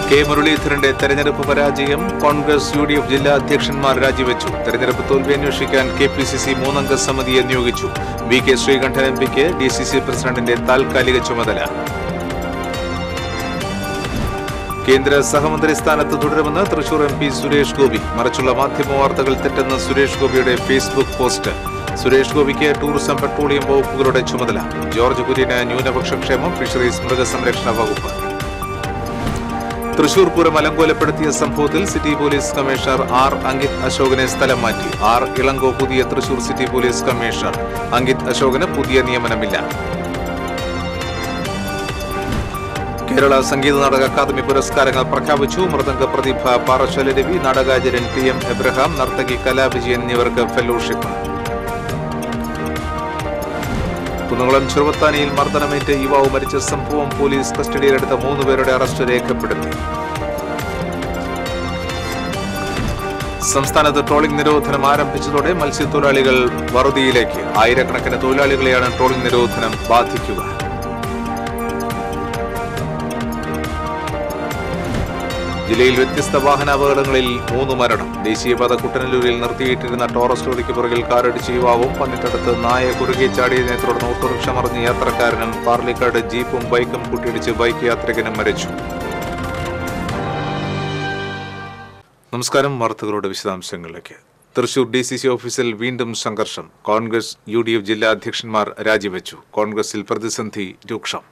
K മുരളീധരന്റെ തെരഞ്ഞെടുപ്പ് പരാജയം കോൺഗ്രസ് യു ഡി എഫ് ജില്ലാ അധ്യക്ഷന്മാർ രാജിവെച്ചു തെരഞ്ഞെടുപ്പ് തോൽവി അന്വേഷിക്കാൻ കെ പി സി സി മൂന്നംഗ സമിതിയെ നിയോഗിച്ചു വി കെ ശ്രീകണ്ഠൻ എം പിക്ക് ഡി സി സി പ്രസിഡന്റിന്റെ താൽക്കാലിക ചുമതല കേന്ദ്ര സഹമന്ത്രി സ്ഥാനത്ത് തുടരുമെന്ന് തൃശൂർ എം പി സുരേഷ് ഗോപി മറിച്ചുള്ള മാധ്യമ വാർത്തകൾ തെറ്റെന്ന് സുരേഷ് ഗോപിയുടെ ഫേസ്ബുക്ക് പോസ്റ്റ് സുരേഷ് ഗോപിക്ക് ടൂറിസം പെട്രോളിയം വകുപ്പുകളുടെ ചുമതല ജോർജ് കുര്യന് ന്യൂനപക്ഷ ക്ഷേമം ഫിഷറീസ് മൃഗസംരക്ഷണ വകുപ്പ് തൃശൂർ പൂരം അലങ്കോലപ്പെടുത്തിയ സംഭവത്തിൽ city police commissioner R Ankit അശോകനെ സ്ഥലം മാറ്റി ആർ ഇളങ്കോ പുതിയ Thrissur city police commissioner Ankit അശോകന് പുതിയ നിയമനമില്ല കേരള സംഗീത നാടക അക്കാദമി പുരസ്കാരങ്ങൾ പ്രഖ്യാപിച്ചു മൃദംഗ പ്രതിഭ പാറശാല രവി നാടകാചാര്യൻ ടി എം എബ്രഹാം നർത്തകി കലാവിജയൻ എന്നിവർക്ക് ഫെലോഷിപ്പ് കുന്നംകുളം ചെറുവത്താനിയിൽ മർദ്ദനമേറ്റ് യുവാവ് മരിച്ച സംഭവം പോലീസ് കസ്റ്റഡിയിലെടുത്ത മൂന്ന് പേരുടെ അറസ്റ്റ് രേഖപ്പെടുത്തി സംസ്ഥാനത്ത് ട്രോളിംഗ് നിരോധനം ആരംഭിച്ചതോടെ മത്സ്യത്തൊഴിലാളികൾ വറുതിയിലേക്ക് ആയിരക്കണക്കിന് തൊഴിലാളികളെയാണ് ട്രോളിംഗ് നിരോധനം ബാധിക്കുക ജില്ലയിൽ വ്യത്യസ്ത വാഹനാപകടങ്ങളിൽ മൂന്ന് മരണം ദേശീയപാത കുട്ടനല്ലൂരിൽ നിർത്തിയിട്ടിരുന്ന ടോറസ് ലോറിക്ക് പുറകിൽ കാറടിച്ച് യുവാവും പന്നിട്ടടുത്ത് നായ കുറുകെ ചാടിയതിനെ തുടർന്ന് ഓട്ടോറിക്ഷ മറിഞ്ഞ യാത്രക്കാരനും പാർലിക്കാട് ജീപ്പും ബൈക്കും കൂട്ടിയിടിച്ച് ബൈക്ക് യാത്രികനും മരിച്ചു നമസ്കാരം വാർത്തകളുടെ വിശദാംശങ്ങളിലേക്ക് തൃശൂർ ഡി സി സി ഓഫീസിൽ വീണ്ടും സംഘർഷം കോൺഗ്രസ് യു ഡി എഫ് ജില്ലാ അധ്യക്ഷന്മാർ രാജിവെച്ചു കോൺഗ്രസിൽ പ്രതിസന്ധി രൂക്ഷം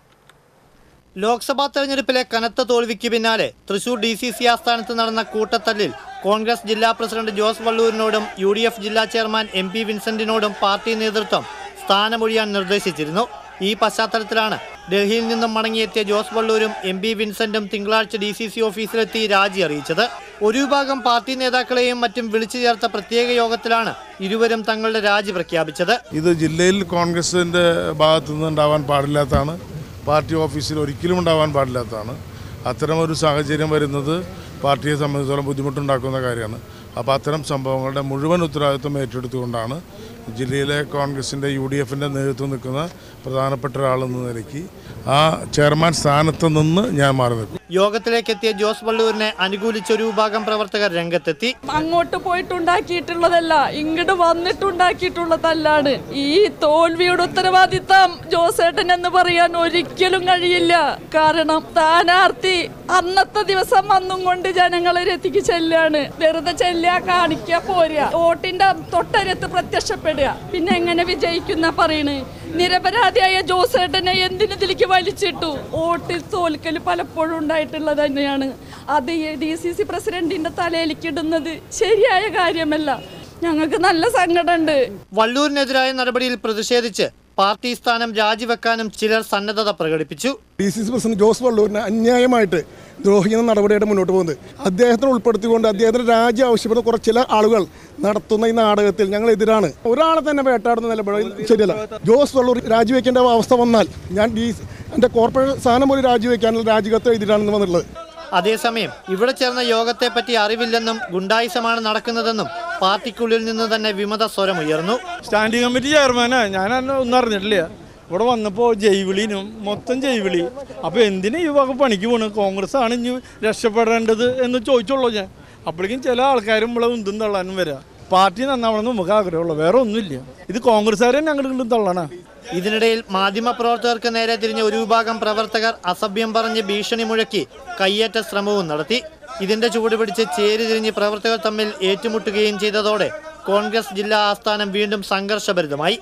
ലോക്സഭാ തെരഞ്ഞെടുപ്പിലെ കനത്ത തോൽവിക്ക് പിന്നാലെ തൃശൂർ ഡി സി സി ആസ്ഥാനത്ത് നടന്ന കൂട്ടത്തല്ലിൽ കോൺഗ്രസ് ജില്ലാ പ്രസിഡന്റ് ജോസ് വള്ളൂരിനോടും യു ഡി എഫ് ജില്ലാ ചെയർമാൻ എം പി വിൻസെന്റിനോടും പാർട്ടി നേതൃത്വം സ്ഥാനമൊഴിയാൻ നിർദ്ദേശിച്ചിരുന്നു ഈ പശ്ചാത്തലത്തിലാണ് ഡൽഹിയിൽ നിന്നും മടങ്ങിയെത്തിയ ജോസ് വള്ളൂരും എം പി വിൻസെന്റും തിങ്കളാഴ്ച ഡി സി സി ഓഫീസിലെത്തി രാജി അറിയിച്ചത് ഒരു വിഭാഗം പാർട്ടി നേതാക്കളെയും മറ്റും വിളിച്ചു ചേർത്ത പ്രത്യേക യോഗത്തിലാണ് ഇരുവരും തങ്ങളുടെ രാജി പ്രഖ്യാപിച്ചത് ഇത് ജില്ലയിൽ കോൺഗ്രസിൻ്റെ ഭാഗത്തു നിന്ന് ഉണ്ടാവാൻ പാടില്ലാത്തതാണ് പാർട്ടി ഓഫീസിൽ ഒരിക്കലും ഉണ്ടാവാൻ പാടില്ലാത്തതാണ് അത്തരമൊരു സാഹചര്യം വരുന്നത് പാർട്ടിയെ സംബന്ധിച്ചിടത്തോളം ബുദ്ധിമുട്ടുണ്ടാക്കുന്ന കാര്യമാണ് അപ്പോൾ അത്തരം സംഭവങ്ങളുടെ മുഴുവൻ ഉത്തരവാദിത്വം ഏറ്റെടുത്തുകൊണ്ടാണ് ജില്ലയിലെ കോൺഗ്രസിൻ്റെ യു ഡി എഫിൻ്റെ നേതൃത്വം നിൽക്കുന്ന പ്രധാനപ്പെട്ട ഒരാളെന്ന നിലയ്ക്ക് ആ ചെയർമാൻ സ്ഥാനത്ത് നിന്ന് ഞാൻ മാറി നിൽക്കും യോഗത്തിലേക്ക് എത്തിയ ജോസ് വള്ളൂരിനെ അനുകൂലിച്ച ഒരു വിഭാഗം പ്രവർത്തകർ രംഗത്തെത്തി അങ്ങോട്ട് പോയിട്ടുണ്ടാക്കിയിട്ടുള്ളതല്ല ഇങ്ങോട്ട് വന്നിട്ടുണ്ടാക്കിയിട്ടുള്ളതല്ലാണ് ഈ തോൽവിയുടെ ഉത്തരവാദിത്തം ജോസേട്ടൻ എന്ന് പറയാൻ ഒരിക്കലും കഴിയില്ല കാരണം സ്ഥാനാർത്ഥി അന്നത്തെ ദിവസം വന്നും കൊണ്ട് ജനങ്ങളെ രത്തിക്ക് ചെല്ലാണ് വെറുതെ ചെല്ലുക കാണിക്കുക പോരുക വോട്ടിന്റെ തൊട്ടരത്ത് പ്രത്യക്ഷപ്പെടുക പിന്നെ എങ്ങനെ വിജയിക്കുന്ന പറയണ് നിരപരാധിയായ ജോസേട്ടനെ എന്തിനതിലേക്ക് വലിച്ചിട്ടു വോട്ടിൽ തോൽക്കൽ പലപ്പോഴും ഉണ്ടായിട്ടുള്ളത് തന്നെയാണ് അത് ഡി സി സി പ്രസിഡന്റിന്റെ തലയിലേക്ക് ഇടുന്നത് ശരിയായ കാര്യമല്ല ഞങ്ങൾക്ക് നല്ല സങ്കടമുണ്ട് വള്ളൂരിനെതിരായ നടപടിയിൽ പ്രതിഷേധിച്ച് പാർട്ടി സ്ഥാനം രാജിവെക്കാനും ചിലർ സന്നദ്ധത പ്രകടിപ്പിച്ചു D C C president Jose വള്ളൂരിനെ അന്യായമായിട്ട് ദ്രോഹിക്കുന്ന നടപടിയായിട്ട് മുന്നോട്ട് പോകുന്നത് അദ്ദേഹത്തിനെ ഉൾപ്പെടുത്തിക്കൊണ്ട് അദ്ദേഹത്തിന് രാജി ആവശ്യപ്പെടുന്ന കുറച്ച് ചില ആളുകൾ നടത്തുന്ന ഈ നാടകത്തിൽ ഞങ്ങൾ എതിരാണ് ഒരാളെ തന്നെ വേട്ടാടുന്ന നിലപാടിൽ ശരിയല്ല ജോസ് വള്ളൂർ രാജിവെക്കേണ്ട അവസ്ഥ വന്നാൽ ഞാൻ ഡി എൻ്റെ കോർപ്പറേറ്റ് സ്ഥാനം പോലും രാജിവെക്കാനുള്ള രാജികത്ത് എതിരാണെന്ന് വന്നിട്ടുള്ളത് അതേസമയം ഇവിടെ ചേർന്ന യോഗത്തെ പറ്റി അറിവില്ലെന്നും ഗുണ്ടായിസമാണ് നടക്കുന്നതെന്നും പാർട്ടിക്കുള്ളിൽ നിന്ന് തന്നെ വിമത സ്വരമുയർന്നു സ്റ്റാൻഡിംഗ് കമ്മിറ്റി ചെയർമാനാ ഞാൻ അന്ന് ഒന്നും അറിഞ്ഞിട്ടില്ല ഇവിടെ വന്നപ്പോൾ ജൈവിളിനും മൊത്തം ജൈവിളി അപ്പോൾ എന്തിനാ ഈ വക പണിക്ക് പോണ് കോൺഗ്രസ് ആണ് ഇനി രക്ഷപ്പെടേണ്ടത് എന്ന് ചോദിച്ചുള്ളൂ ഞാൻ അപ്പോഴേക്കും ചില ആൾക്കാരും ഇവിടെ ഉന്തും തള്ളാനും വരാം പാർട്ടി നന്നാവണമെന്ന് നമുക്ക് ആഗ്രഹമുള്ളൂ വേറെ ഒന്നുമില്ല ഇത് കോൺഗ്രസ്സുകാരെ ഞങ്ങളുടെ ഇങ്ങോട്ടും തള്ളണ ഇതിനിടയിൽ മാധ്യമപ്രവർത്തകർക്ക് നേരെ തിരിഞ്ഞ ഒരു വിഭാഗം പ്രവർത്തകർ അസഭ്യം പറഞ്ഞ് ഭീഷണി മുഴക്കി കയ്യേറ്റ ശ്രമവും നടത്തി ഇതിന്റെ ചൂട് പിടിച്ച് ചേരി തിരിഞ്ഞ് പ്രവർത്തകർ തമ്മിൽ ഏറ്റുമുട്ടുകയും ചെയ്തതോടെ കോൺഗ്രസ് ജില്ലാ ആസ്ഥാനം വീണ്ടും സംഘർഷഭരിതമായി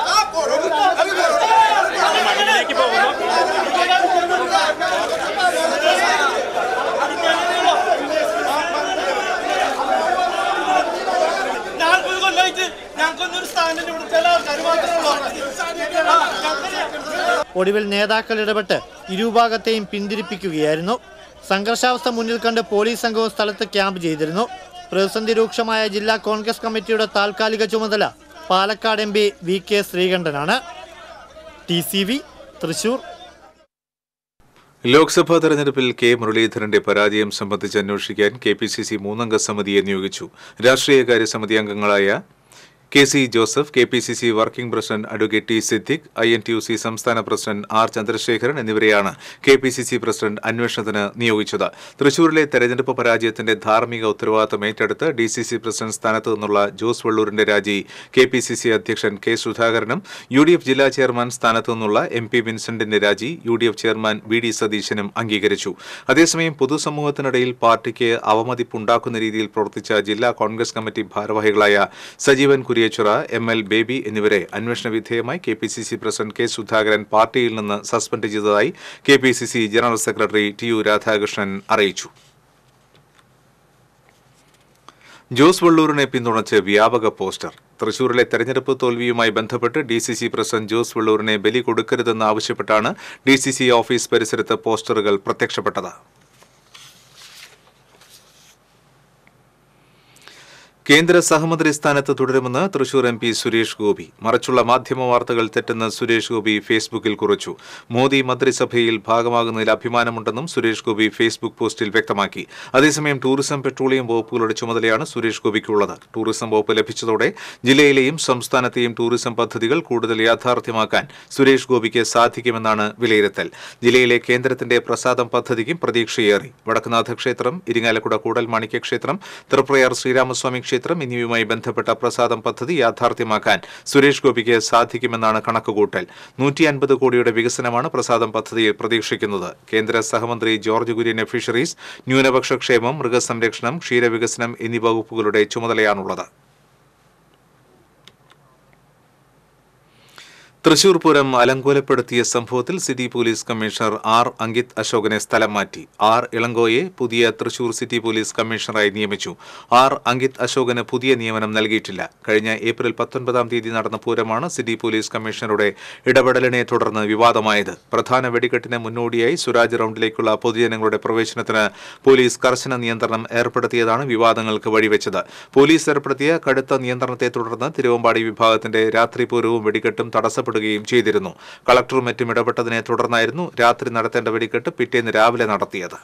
നാൽപ്പത് കൊല്ലമായിട്ട് ഞങ്ങൾക്കൊന്നൊരു സ്ഥാനം ഇവിടെ ചില ആൾക്കാർ ഒടുവിൽ നേതാക്കൾ ഇടപെട്ട് ഇരുഭാഗത്തെയും പിന്തിരിപ്പിക്കുകയായിരുന്നു സംഘർഷാവസ്ഥ മുന്നിൽ കണ്ട് പോലീസ് സംഘവും സ്ഥലത്ത് ക്യാമ്പ് ചെയ്തിരുന്നു പ്രതിസന്ധി രൂക്ഷമായ ജില്ലാ കോൺഗ്രസ് കമ്മിറ്റിയുടെ താൽക്കാലിക ചുമതല Palakkad M P V K ശ്രീകണ്ഠനാണ് T C V Thrissur Lok Sabha തെരഞ്ഞെടുപ്പിൽ കെ മുരളീധരന്റെ പരാജയം സംബന്ധിച്ച് അന്വേഷിക്കാൻ കെ പി സി സി മൂന്നംഗ സമിതിയെ നിയോഗിച്ചു രാഷ്ട്രീയകാര്യ സമിതി അംഗങ്ങളായ K C Joseph K P C C working president advocate T Siddique I N T U C സംസ്ഥാന പ്രസിഡന്റ് ആർ ചന്ദ്രശേഖരൻ എന്നിവരെയാണ് K P C C president അന്വേഷണത്തിന് നിയോഗിച്ചത് തൃശൂരിലെ തെരഞ്ഞെടുപ്പ് പരാജയത്തിന്റെ ധാർമ്മിക ഉത്തരവാദിത്തം ഏറ്റെടുത്ത് ഡി സി സി പ്രസിഡന്റ് സ്ഥാനത്ത് നിന്നുള്ള ജോസ് വള്ളൂരിന്റെ രാജി കെ പി സി സി അധ്യക്ഷൻ കെ സുധാകരനും യു ഡി എഫ് ജില്ലാ ചെയർമാൻ സ്ഥാനത്തു നിന്നുള്ള എം പി വിൻസെന്റിന്റെ രാജി U D F chairman V D സതീശനും അംഗീകരിച്ചു അതേസമയം പൊതുസമൂഹത്തിനിടയിൽ പാർട്ടിക്ക് അവമതിപ്പുണ്ടാക്കുന്ന രീതിയിൽ പ്രവർത്തിച്ച ജില്ലാ കോൺഗ്രസ് കമ്മിറ്റി ഭാരവാഹികളായ സജീവൻ കുരിയച്ചുറ എം എൽ ബേബി എന്നിവരെ അന്വേഷണ വിധേയമായി K P C C president K Sudhakaran പാർട്ടിയിൽ നിന്ന് സസ്പെൻഡ് ചെയ്തതായി K P C C general secretary T U Radhakrishnan അറിയിച്ചു ജോസ് വള്ളൂരിനെ പിന്തുണച്ച് വ്യാപക പോസ്റ്റർ തൃശൂരിലെ തെരഞ്ഞെടുപ്പ് തോൽവിയുമായി ബന്ധപ്പെട്ട് D C C president Jose വള്ളൂരിനെ ബലി കൊടുക്കരുതെന്ന് ആവശ്യപ്പെട്ടാണ് ഡി സി സി ഓഫീസ് പരിസരത്ത് പോസ്റ്ററുകൾ പ്രത്യക്ഷപ്പെട്ടത് കേന്ദ്ര സഹമന്ത്രി സ്ഥാനത്ത് തുടരുമെന്ന് തൃശൂർ എം പി സുരേഷ് ഗോപി മറിച്ചുള്ള മാധ്യമ വാർത്തകൾ തെറ്റെന്ന് സുരേഷ് ഗോപി ഫേസ്ബുക്കിൽ കുറിച്ചു മോദി മന്ത്രിസഭയിൽ ഭാഗമാകുന്നതിൽ അഭിമാനമുണ്ടെന്നും സുരേഷ് ഗോപി ഫേസ്ബുക്ക് പോസ്റ്റിൽ വ്യക്തമാക്കി അതേസമയം ടൂറിസം പെട്രോളിയം വകുപ്പുകളുടെ ചുമതലയാണ് സുരേഷ് ഗോപിക്കുള്ളത് ടൂറിസം വകുപ്പ് ലഭിച്ചതോടെ ജില്ലയിലെയും സംസ്ഥാനത്തെയും ടൂറിസം പദ്ധതികൾ കൂടുതൽ യാഥാർത്ഥ്യമാക്കാൻ സുരേഷ് ഗോപിക്ക് സാധിക്കുമെന്നാണ് വിലയിരുത്തൽ ജില്ലയിലെ കേന്ദ്രത്തിന്റെ പ്രസാദം പദ്ധതിക്കും പ്രതീക്ഷയേറി വടക്കുനാഥ ക്ഷേത്രം ഇരിങ്ങാലക്കുട കൂടൽമാണിക്യ ക്ഷേത്രം തൃപ്രയാർ ശ്രീരാമസ്വാമി ക്ഷേത്രം എന്നിവയുമായി ബന്ധപ്പെട്ട പ്രസാദം പദ്ധതി യാഥാർത്ഥ്യമാക്കാൻ സുരേഷ് ഗോപിക്ക് സാധിക്കുമെന്നാണ് കണക്കുകൂട്ടൽ നൂറ്റി അൻപത് കോടിയുടെ വികസനമാണ് പ്രസാദം പദ്ധതിയിൽ പ്രതീക്ഷിക്കുന്നത് കേന്ദ്ര സഹമന്ത്രി ജോർജ് കുര്യന് ഫിഷറീസ് ന്യൂനപക്ഷ ക്ഷേമം മൃഗസംരക്ഷണം ക്ഷീരവികസനം എന്നീ വകുപ്പുകളുടെ ചുമതലയാണുള്ളത് തൃശൂർ പൂരം അലങ്കോലപ്പെടുത്തിയ സംഭവത്തിൽ city police commissioner R Ankit അശോകനെ സ്ഥലം മാറ്റി ആർ ഇളങ്കോയെ പുതിയ തൃശൂർ സിറ്റി പോലീസ് കമ്മീഷണറായി നിയമിച്ചു ആർ അങ്കിത് അശോകന് പുതിയ നിയമനം നൽകിയിട്ടില്ല കഴിഞ്ഞ ഏപ്രിൽ പത്തൊൻപതാം തീയതി നടന്ന പൂരമാണ് സിറ്റി പോലീസ് കമ്മീഷണറുടെ ഇടപെടലിനെ തുടർന്ന് വിവാദമായത് പ്രധാന വെടിക്കെട്ടിന് മുന്നോടിയായി സുരാജ് റൌണ്ടിലേക്കുള്ള പൊതുജനങ്ങളുടെ പ്രവേശനത്തിന് പോലീസ് കർശന നിയന്ത്രണം ഏർപ്പെടുത്തിയതാണ് വിവാദങ്ങൾക്ക് വഴിവെച്ചത് പോലീസ് ഏർപ്പെടുത്തിയ കടുത്ത നിയന്ത്രണത്തെ തുടർന്ന് തിരുവമ്പാടി വിഭാഗത്തിന്റെ രാത്രി പൂരവും വെടിക്കെട്ടും തടസ്സപ്പെടുകയും ചെയ്തിരുന്നു കളക്ടറും മറ്റും ഇടപെട്ടതിനെ തുടർന്നായിരുന്നു രാത്രി നടത്തേണ്ട വെടിക്കെട്ട് പിറ്റേന്ന് രാവിലെ നടത്തിയത്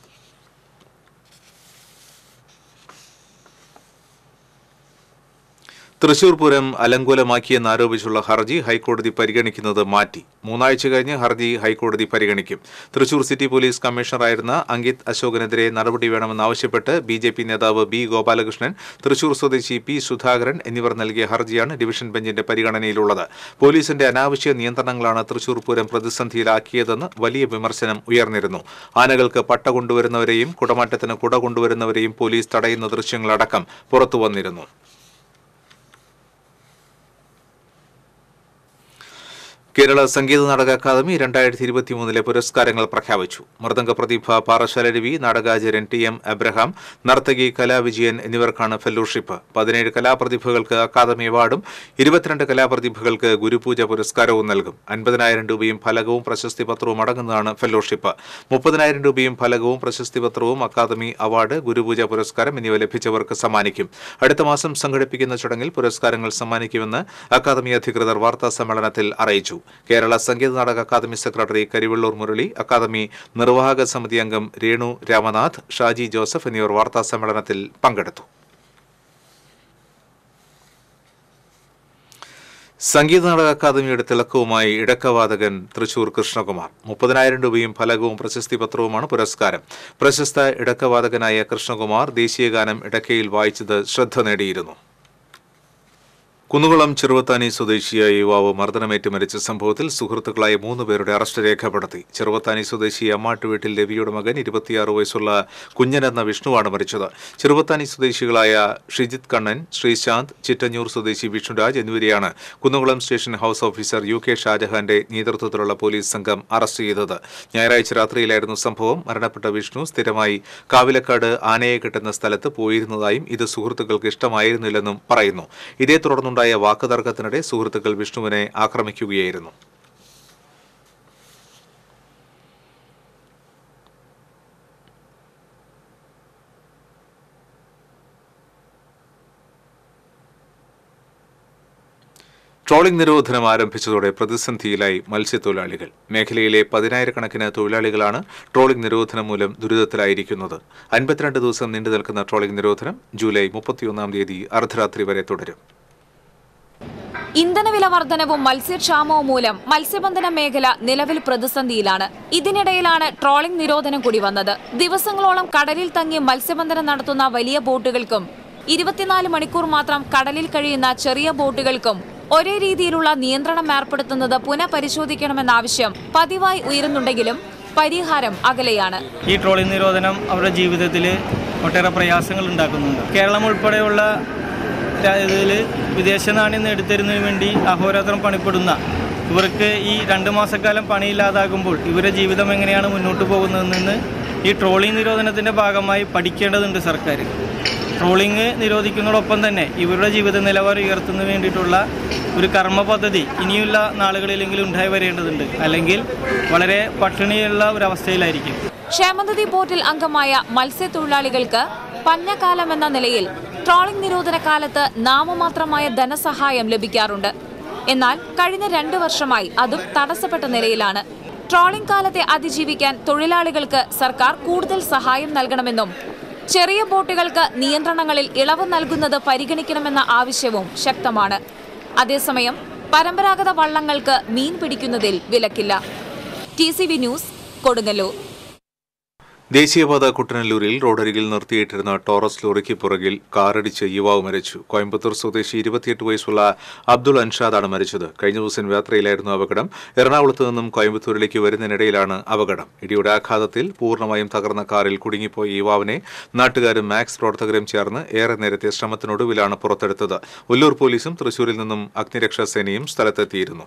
തൃശൂർ പൂരം അലങ്കോലമാക്കിയെന്നാരോപിച്ചുള്ള ഹർജി ഹൈക്കോടതി പരിഗണിക്കുന്നത് മാറ്റി മൂന്നാഴ്ച കഴിഞ്ഞ് ഹർജി ഹൈക്കോടതി പരിഗണിക്കും തൃശൂർ സിറ്റി പോലീസ് കമ്മീഷണറായിരുന്ന അങ്കിത് അശോകനെതിരെ നടപടി വേണമെന്നാവശ്യപ്പെട്ട് ബി ജെ പി നേതാവ് ബി ഗോപാലകൃഷ്ണൻ തൃശൂർ സ്വദേശി പി സുധാകരൻ എന്നിവർ നൽകിയ ഹർജിയാണ് ഡിവിഷൻ ബെഞ്ചിന്റെ പരിഗണനയിലുള്ളത് പോലീസിന്റെ അനാവശ്യ നിയന്ത്രണങ്ങളാണ് തൃശൂർ പൂരം പ്രതിസന്ധിയിലാക്കിയതെന്ന് വലിയ വിമർശനം ഉയർന്നിരുന്നു ആനകൾക്ക് പട്ട കൊണ്ടുവരുന്നവരെയും കുടമാറ്റത്തിന് കുട കൊണ്ടുവരുന്നവരെയും പോലീസ് തടയുന്ന ദൃശ്യങ്ങളടക്കം പുറത്തുവന്നിരുന്നു കേരള സംഗീത നാടക അക്കാദമി രണ്ടായിരത്തി ഇരുപത്തിമൂന്നിലെ പുരസ്കാരങ്ങൾ പ്രഖ്യാപിച്ചു മൃദംഗ പ്രതിഭ പാറശാല രവി നാടകാചാര്യൻ ടി എം എബ്രഹാം നർത്തകി കലാവിജയൻ എന്നിവർക്കാണ് ഫെലോഷിപ്പ് പതിനേഴ് കലാപ്രതിഭകൾക്ക് അക്കാദമി അവാർഡും ഇരുപത്തിരണ്ട് കലാപ്രതിഭകൾക്ക് ഗുരുപൂജ പുരസ്കാരവും നൽകും അൻപതിനായിരം രൂപയും ഫലകവും പ്രശസ്തി പത്രവും അടങ്ങുന്നതാണ് ഫെലോഷിപ്പ് മുപ്പതിനായിരം രൂപയും ഫലകവും പ്രശസ്തി പത്രവും അക്കാദമി അവാർഡ് ഗുരുപൂജ പുരസ്കാരം എന്നിവ ലഭിച്ചവർക്ക് സമ്മാനിക്കും അടുത്ത മാസം സംഘടിപ്പിക്കുന്ന ചടങ്ങിൽ പുരസ്കാരങ്ങൾ സമ്മാനിക്കുമെന്ന് അക്കാദമി അധികൃതർ വാർത്താ സമ്മേളനത്തിൽ അറിയിച്ചു കേരള സംഗീത നാടക അക്കാദമി സെക്രട്ടറി കരിവള്ളൂർ മുരളി അക്കാദമി നിർവാഹക സമിതി അംഗം രേണു രാമനാഥ് ഷാജി ജോസഫ് എന്നിവർ വാർത്താ സമ്മേളനത്തിൽ പങ്കെടുത്തു സംഗീത നാടക അക്കാദമിയുടെ തിളക്കവുമായി ഇടക്കവാദകൻ തൃശൂർ കൃഷ്ണകുമാർ മുപ്പതിനായിരം രൂപയും ഫലകവും പ്രശസ്തി പത്രവുമാണ് പുരസ്കാരം പ്രശസ്ത ഇടക്കവാദകനായ കൃഷ്ണകുമാർ ദേശീയഗാനം ഇടക്കയിൽ വായിച്ചത് ശ്രദ്ധ നേടിയിരുന്നു കുന്നുകുളം ചെറുവത്താനി സ്വദേശിയായ യുവാവ് മർദ്ദനമേറ്റ് മരിച്ച സംഭവത്തിൽ സുഹൃത്തുക്കളായ മൂന്ന് പേരുടെ അറസ്റ്റ് രേഖപ്പെടുത്തി ചെറുവത്താനി സ്വദേശി അമ്മാട്ട് വീട്ടിൽ രവിയുടെ മകൻ ഇരുപത്തിയാറ് വയസ്സുള്ള കുഞ്ഞൻ എന്ന വിഷ്ണുവാണ് മരിച്ചത് ചെറുവത്താനി സ്വദേശികളായ ഷിജിത് കണ്ണൻ ശ്രീശാന്ത് ചിറ്റഞ്ഞൂർ സ്വദേശി വിഷ്ണുരാജ് എന്നിവരെയാണ് Kunnamkulam station house officer U K ഷാജഹാന്റെ നേതൃത്വത്തിലുള്ള പോലീസ് സംഘം അറസ്റ്റ് ചെയ്തത് ഞായറാഴ്ച രാത്രിയിലായിരുന്നു സംഭവം മരണപ്പെട്ട വിഷ്ണു സ്ഥിരമായി കാവിലക്കാട് ആനയെ കെട്ടുന്ന സ്ഥലത്ത് പോയിരുന്നതായും ഇത് സുഹൃത്തുക്കൾക്ക് ഇഷ്ടമായിരുന്നില്ലെന്നും പറയുന്നു ഇതേ തുടർന്നുണ്ടായ വാക്കുതർക്കത്തിനിടെ സുഹൃത്തുക്കൾ വിഷ്ണുവിനെ ആക്രമിക്കുകയായിരുന്നു ട്രോളിംഗ് നിരോധനം ആരംഭിച്ചതോടെ പ്രതിസന്ധിയിലായി മത്സ്യത്തൊഴിലാളികൾ മേഖലയിലെ പതിനായിരക്കണക്കിന് തൊഴിലാളികളാണ് ട്രോളിംഗ് നിരോധനം മൂലം ദുരിതത്തിലായിരിക്കുന്നത് അൻപത്തിരണ്ട് ദിവസം നീണ്ടു നിൽക്കുന്ന ട്രോളിംഗ് നിരോധനം ജൂലൈ മുപ്പത്തിയൊന്നാം തീയതി അർദ്ധരാത്രി വരെ തുടരും ഇന്ധനവില വർധനവും മത്സ്യക്ഷാമവും മൂലം മത്സ്യബന്ധന മേഖല നിലവിൽ പ്രതിസന്ധിയിലാണ് ഇതിനിടയിലാണ് ട്രോളിംഗ് നിരോധനം കൂടി വന്നത് ദിവസങ്ങളോളം കടലിൽ തങ്ങി മത്സ്യബന്ധനം നടത്തുന്ന വലിയ ബോട്ടുകൾക്കും ഇരുപത്തിനാല് മണിക്കൂർ മാത്രം കടലിൽ കഴിയുന്ന ചെറിയ ബോട്ടുകൾക്കും ഒരേ രീതിയിലുള്ള നിയന്ത്രണം ഏർപ്പെടുത്തുന്നത് പുനഃപരിശോധിക്കണമെന്ന ആവശ്യം പതിവായി ഉയരുന്നുണ്ടെങ്കിലും പരിഹാരം അകലെയാണ് ഈ ട്രോളിംഗ് നിരോധനം അവരുടെ ജീവിതത്തിൽ ഒട്ടേറെ പ്രയാസങ്ങൾ ഉണ്ടാക്കുന്നുണ്ട് കേരളം ഉൾപ്പെടെയുള്ള ഇതിൽ വിദേശ നാണ്യം നേടിത്തരുന്നതിന് വേണ്ടി അഹോരാത്രം പണിപ്പെടുന്ന ഇവർക്ക് ഈ രണ്ട് മാസക്കാലം പണിയില്ലാതാകുമ്പോൾ ഇവരുടെ ജീവിതം എങ്ങനെയാണ് മുന്നോട്ട് പോകുന്നതെന്ന് ഈ ട്രോളിംഗ് നിരോധനത്തിൻ്റെ ഭാഗമായി പഠിക്കേണ്ടതുണ്ട് സർക്കാർ ട്രോളിംഗ് നിരോധിക്കുന്നതോടൊപ്പം തന്നെ ഇവരുടെ ജീവിത നിലവാരം ഉയർത്തുന്നതിന് വേണ്ടിയിട്ടുള്ള ഒരു കർമ്മ പദ്ധതി ഇനിയുള്ള നാളുകളിലെങ്കിലും ഉണ്ടായി വരേണ്ടതുണ്ട് അല്ലെങ്കിൽ വളരെ പട്ടിണിയുള്ള ഒരു അവസ്ഥയിലായിരിക്കും ക്ഷേമനിധി ബോർഡിൽ അംഗമായ മത്സ്യത്തൊഴിലാളികൾക്ക് പഞ്ഞക്കാലം എന്ന നിലയിൽ ട്രോളിംഗ് നിരോധന കാലത്ത് നാമമാത്രമായ ധനസഹായം ലഭിക്കാറുണ്ട് എന്നാൽ കഴിഞ്ഞ രണ്ടു വർഷമായി അതും തടസ്സപ്പെട്ട നിലയിലാണ് ട്രോളിംഗ് കാലത്തെ അതിജീവിക്കാൻ തൊഴിലാളികൾക്ക് സർക്കാർ കൂടുതൽ സഹായം നൽകണമെന്നും ചെറിയ ബോട്ടുകൾക്ക് നിയന്ത്രണങ്ങളിൽ ഇളവ് നൽകുന്നത് പരിഗണിക്കണമെന്ന ആവശ്യവും ശക്തമാണ് അതേസമയം പരമ്പരാഗത വള്ളങ്ങൾക്ക് മീൻ പിടിക്കുന്നതിൽ വിലക്കില്ല T C V news Kodungallur ദേശീയപാത കുട്ടനല്ലൂരിൽ റോഡരികിൽ നിർത്തിയിട്ടിരുന്ന ടോറസ് ലോറിക്ക് പുറകിൽ കാറിടിച്ച് യുവാവ് മരിച്ചു കോയമ്പത്തൂർ സ്വദേശി ഇരുപത്തിയെട്ട് വയസ്സുള്ള അബ്ദുൾ അൻഷാദാണ് മരിച്ചത് കഴിഞ്ഞ ദിവസം യാത്രയിലായിരുന്നു അപകടം എറണാകുളത്ത് നിന്നും കോയമ്പത്തൂരിലേക്ക് വരുന്നതിനിടയിലാണ് അപകടം ഇടിയുടെ ആഘാതത്തിൽ പൂർണ്ണമായും തകർന്ന കാറിൽ കുടുങ്ങിപ്പോയ യുവാവിനെ നാട്ടുകാരും മാക്സ് പ്രവർത്തകരും ചേർന്ന് ഏറെ നേരത്തെ ശ്രമത്തിനൊടുവിലാണ് പുറത്തെടുത്തത് ഒല്ലൂർ പോലീസും തൃശൂരിൽ നിന്നും അഗ്നിരക്ഷാസേനയും സ്ഥലത്തെത്തിയിരുന്നു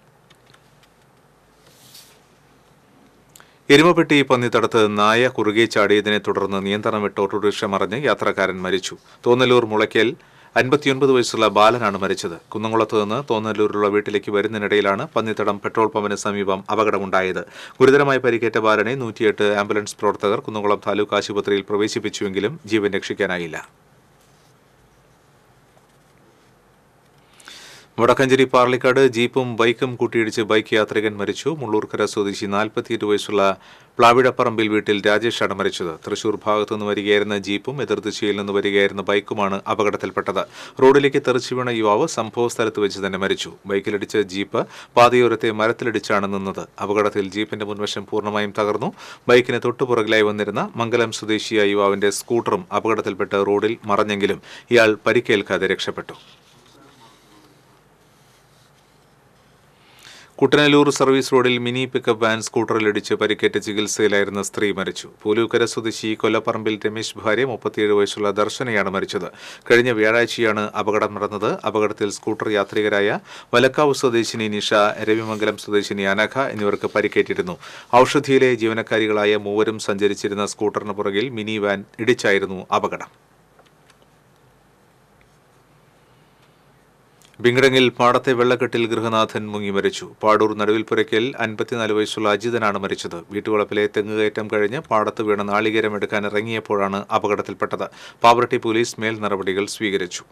എരുമപ്പെട്ടി പന്നിത്തടത്ത് നായ കുറുകെ ചാടിയതിനെ തുടർന്ന് നിയന്ത്രണം വിട്ട് ഓട്ടോറിക്ഷ മറിഞ്ഞ് യാത്രക്കാരൻ മരിച്ചു തോന്നലൂർ മുളയ്ക്കൽ അൻപത്തിയൊൻപത് വയസ്സുള്ള ബാലനാണ് മരിച്ചത് കുന്നംകുളത്ത് നിന്ന് തോന്നലൂരിലുള്ള വീട്ടിലേക്ക് വരുന്നതിനിടയിലാണ് പന്നിത്തടം പെട്രോൾ പമ്പിന് സമീപം അപകടമുണ്ടായത് ഗുരുതരമായി പരിക്കേറ്റ ബാലനെ നൂറ്റിയെട്ട് ആംബുലൻസ് പ്രവർത്തകർ കുന്നംകുളം താലൂക്ക് ആശുപത്രിയിൽ പ്രവേശിപ്പിച്ചുവെങ്കിലും ജീവൻ രക്ഷിക്കാനായില്ല വടക്കഞ്ചേരി പാർലിക്കാട് ജീപ്പും ബൈക്കും കൂട്ടിയിടിച്ച് ബൈക്ക് യാത്രികൻ മരിച്ചു മുള്ളൂർക്കര സ്വദേശി നാൽപ്പത്തിയെട്ട് വയസ്സുള്ള പ്ലാവിടപ്പറമ്പിൽ വീട്ടിൽ രാജേഷാണ് മരിച്ചത് തൃശൂർ ഭാഗത്തു നിന്ന് വരികയായിരുന്ന ജീപ്പും എതിർദിശയിൽ നിന്ന് വരികയായിരുന്ന ബൈക്കുമാണ് അപകടത്തിൽപ്പെട്ടത് റോഡിലേക്ക് തെറിച്ചു വീണ യുവാവ് സംഭവ സ്ഥലത്ത് വെച്ച് തന്നെ മരിച്ചു ബൈക്കിലിടിച്ച് ജീപ്പ് പാതയോരത്തെ മരത്തിലിടിച്ചാണ് നിന്നത് അപകടത്തിൽ ജീപ്പിന്റെ മുൻവശം പൂർണ്ണമായും തകർന്നു ബൈക്കിന് തൊട്ടുപുറകിലായി വന്നിരുന്ന മംഗലം സ്വദേശിയായ യുവാവിന്റെ സ്കൂട്ടറും അപകടത്തിൽപ്പെട്ട് റോഡിൽ മറഞ്ഞെങ്കിലും ഇയാൾ പരിക്കേൽക്കാതെ രക്ഷപ്പെട്ടു കുട്ടനല്ലൂർ സർവീസ് റോഡിൽ മിനി പിക്കപ്പ് വാൻ സ്കൂട്ടറിലിടിച്ച് പരിക്കേറ്റ് ചികിത്സയിലായിരുന്ന സ്ത്രീ മരിച്ചു പൂലൂക്കര സ്വദേശി കൊല്ലപ്പറമ്പിൽ രമേശ് ഭാര്യ മുപ്പത്തിയേഴ് വയസ്സുള്ള ദർശനയാണ് മരിച്ചത് കഴിഞ്ഞ വ്യാഴാഴ്ചയാണ് അപകടം നടന്നത് അപകടത്തിൽ സ്കൂട്ടർ യാത്രികരായ വലക്കാവ് സ്വദേശിനി നിഷ രവിമംഗലം സ്വദേശിനി അനഘ എന്നിവർക്ക് പരിക്കേറ്റിരുന്നു ഔഷധിയിലെ ജീവനക്കാരികളായ മൂവരും സഞ്ചരിച്ചിരുന്ന സ്കൂട്ടറിന് പുറകിൽ മിനി വാൻ ഇടിച്ചായിരുന്നു അപകടം ബിങ്കടങ്ങിൽ പാടത്തെ വെള്ളക്കെട്ടിൽ ഗൃഹനാഥൻ മുങ്ങി മരിച്ചു പാടൂർ നടുവിൽപ്പുരയ്ക്കൽ അൻപത്തിനാല് വയസ്സുള്ള അജിതനാണ് മരിച്ചത് വീട്ടുവളപ്പിലെ തെങ്ങുകയറ്റം കഴിഞ്ഞ് പാടത്ത് വീണ നാളികേരം എടുക്കാൻ ഇറങ്ങിയപ്പോഴാണ് അപകടത്തിൽപ്പെട്ടത് പാവറട്ടി പോലീസ് മേൽ നടപടികൾ സ്വീകരിച്ചു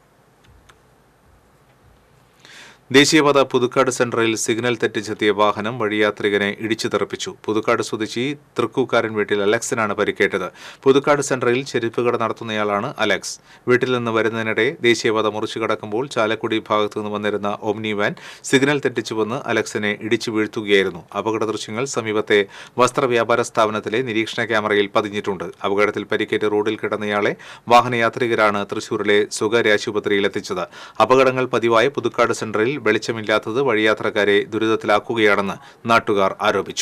ദേശീയപാത പുതുക്കാട് സെൻട്രലിൽ സിഗ്നൽ തെറ്റിച്ചെത്തിയ വാഹനം വഴിയാത്രികനെ ഇടിച്ചു തെറിപ്പിച്ചു പുതുക്കാട് സ്വദേശി തൃക്കൂക്കാരൻ വീട്ടിൽ അലക്സിനാണ് പരിക്കേറ്റത് പുതുക്കാട് സെൻട്രലിൽ ചെരുപ്പ് കട നടത്തുന്നയാളാണ് അലക്സ് വീട്ടിൽ നിന്ന് വരുന്നതിനിടെ ദേശീയപാത മുറിച്ചു കടക്കുമ്പോൾ ചാലക്കുടി ഭാഗത്തു നിന്ന് വന്നിരുന്ന ഒമ്നി വാൻ സിഗ്നൽ തെറ്റിച്ചു വന്ന് അലക്സിനെ ഇടിച്ചു വീഴ്ത്തുകയായിരുന്നു അപകട ദൃശ്യങ്ങൾ സമീപത്തെ വസ്ത്രവ്യാപാര സ്ഥാപനത്തിലെ നിരീക്ഷണ ക്യാമറയിൽ പതിഞ്ഞിട്ടുണ്ട് അപകടത്തിൽ പരിക്കേറ്റ് റോഡിൽ കിടന്നയാളെ വാഹനയാത്രികരാണ് തൃശൂരിലെ സ്വകാര്യ ആശുപത്രിയിൽ എത്തിച്ചത് അപകടങ്ങൾ പതിവായ പുതുക്കാട് സെൻട്രലിൽ വെളിച്ചമില്ലാത്തത് വഴിയാത്രക്കാരെ ദുരിതത്തിലാക്കുകയാണെന്ന് നാട്ടുകാർ ആരോപിച്ചു